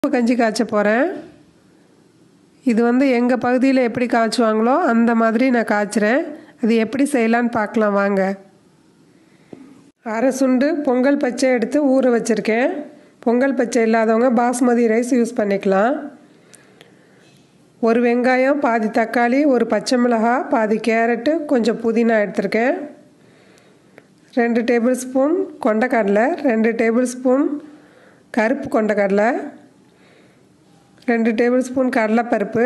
கஞ்சி காய்ச்ச போகிறேன் இது வந்து எங்கள் பகுதியில் எப்படி காய்ச்சுவாங்களோ அந்த மாதிரி நான் காய்ச்சுறேன் அது எப்படி செய்யலான்னு பார்க்கலாம் வாங்க அரை சுண்டு பொங்கல் பச்சை எடுத்து ஊற வச்சுருக்கேன் பொங்கல் பச்சை இல்லாதவங்க பாஸ்மதி ரைஸ் யூஸ் பண்ணிக்கலாம் ஒரு வெங்காயம் பாதி தக்காளி ஒரு பச்சை மிளகாய் பாதி கேரட்டு கொஞ்சம் புதினா எடுத்திருக்கேன் ரெண்டு டேபிள் ஸ்பூன் கொண்டக்கடலை ரெண்டு டேபிள் ஸ்பூன் கருப்பு கொண்டக்கடலை ரெண்டு டேபிள் ஸ்பூன் கடலைப்பருப்பு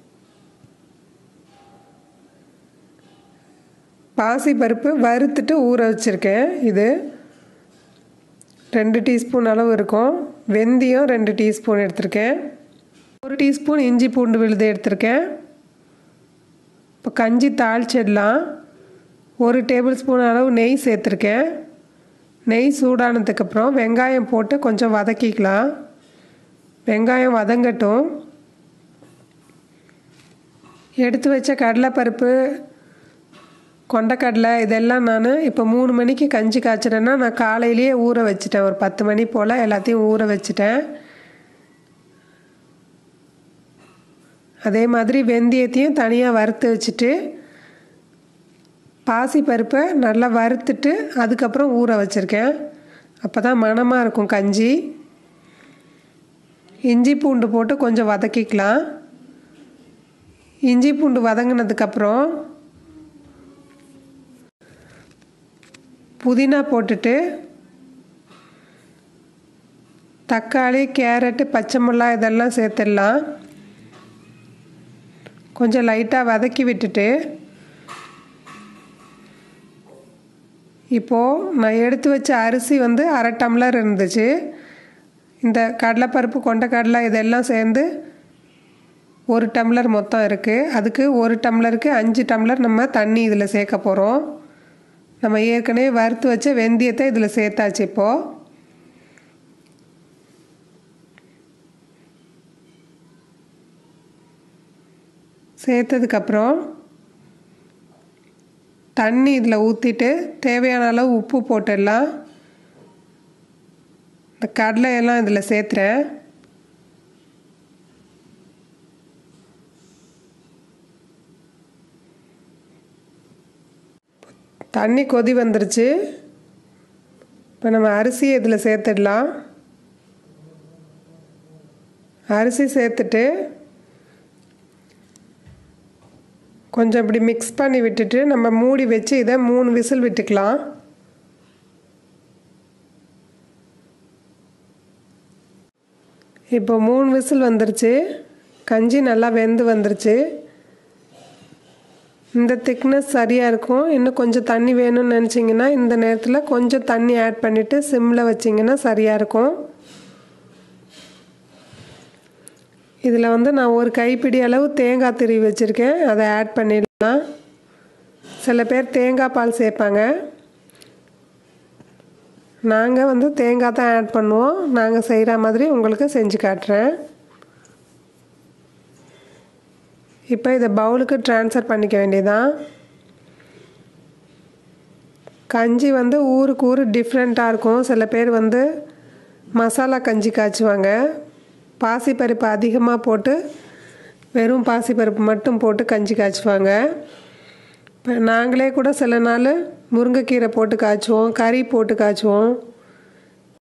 பாசி பருப்பு வறுத்துட்டு ஊற வச்சுருக்கேன் இது ரெண்டு டீஸ்பூன் அளவு இருக்கும் வெந்தயம் ரெண்டு டீஸ்பூன் எடுத்திருக்கேன் ஒரு டீஸ்பூன் இஞ்சி பூண்டு விழுது எடுத்திருக்கேன் இப்போ கஞ்சி தாளிச்சிடலாம் ஒரு டேபிள் ஸ்பூன் அளவு நெய் சேர்த்துருக்கேன் நெய் சூடானதுக்கப்புறம் வெங்காயம் போட்டு கொஞ்சம் வதக்கிக்கலாம் வெங்காயம் வதங்கட்டும் எடுத்து வச்ச கடலைப்பருப்பு கொண்டக்கடலை இதெல்லாம் நான் இப்போ மூணு மணிக்கு கஞ்சி காய்ச்சிட்டேன்னா நான் காலையிலேயே ஊற வச்சுட்டேன் ஒரு பத்து மணி போல் எல்லாத்தையும் ஊற வச்சுட்டேன் அதே மாதிரி வெந்தயத்தையும் தனியாக வறுத்து வச்சுட்டு பாசி பருப்பை நல்லா வறுத்துட்டு அதுக்கப்புறம் ஊற வச்சுருக்கேன் அப்போ தான் மணமாக இருக்கும் கஞ்சி இஞ்சி பூண்டு போட்டு கொஞ்சம் வதக்கிக்கலாம் இஞ்சி பூண்டு வதங்கினதுக்கப்புறம் புதினா போட்டுட்டு தக்காளி கேரட்டு பச்சை மிளகா இதெல்லாம் சேர்த்துடலாம் கொஞ்சம் லைட்டாக வதக்கி விட்டுட்டு இப்போது நான் எடுத்து வச்ச அரிசி வந்து அரை டம்ளர் இருந்துச்சு இந்த கடலைப்பருப்பு கொண்டக்கடலை இதெல்லாம் சேர்ந்து ஒரு டம்ளர் மொத்தம் இருக்குது அதுக்கு ஒரு டம்ளருக்கு அஞ்சு டம்ளர் நம்ம தண்ணி இதில் சேர்க்க போகிறோம் நம்ம ஏற்கனவே வறுத்து வச்ச வெந்தயத்தை இதில் சேர்த்தாச்சு இப்போது சேர்த்ததுக்கப்புறம் தண்ணி இதில் ஊற்றிட்டு தேவையான அளவு உப்பு போட்டுடலாம் இந்த கடலையெல்லாம் இதில் சேர்த்துறேன் தண்ணி கொதி வந்துருச்சு இப்போ நம்ம அரிசியை இதில் சேர்த்துடலாம் அரிசி சேர்த்துட்டு கொஞ்சம் இப்படி மிக்ஸ் பண்ணி விட்டுட்டு நம்ம மூடி வச்சு இதை மூணு விசில் விட்டுக்கலாம் இப்போ மூணு விசில் வந்துருச்சு கஞ்சி நல்லா வெந்து வந்துருச்சு இந்த திக்னஸ் சரியாக இருக்கும் இன்னும் கொஞ்சம் தண்ணி வேணும்னு நினச்சிங்கன்னா இந்த நேரத்தில் கொஞ்சம் தண்ணி ஆட் பண்ணிவிட்டு சிம்மில் வச்சிங்கன்னா சரியாக இருக்கும் இதில் வந்து நான் ஒரு கைப்பிடி அளவு தேங்காய் திருவி வச்சுருக்கேன் அதை ஆட் பண்ணிடலாம் சில பேர் தேங்காய் பால் சேர்ப்பாங்க நாங்கள் வந்து தேங்காய் தான் ஆட் பண்ணுவோம் நாங்கள் செய்கிற மாதிரி உங்களுக்கு செஞ்சு காட்டுறேன் இப்போ இதை பவுலுக்கு ட்ரான்ஸ்ஃபர் பண்ணிக்க வேண்டியதான் கஞ்சி வந்து ஊருக்கு ஊர் டிஃப்ரெண்ட்டாக இருக்கும் சில பேர் வந்து மசாலா கஞ்சி காய்ச்சுவாங்க பாசிப்பருப்பு அதிகமாக போட்டு வெறும் பாசிப்பருப்பு மட்டும் போட்டு கஞ்சி காய்ச்சுவாங்க இப்போ நாங்களே கூட சில நாள் முருங்கைக்கீரை போட்டு காய்ச்சுவோம் கறி போட்டு காய்ச்சுவோம்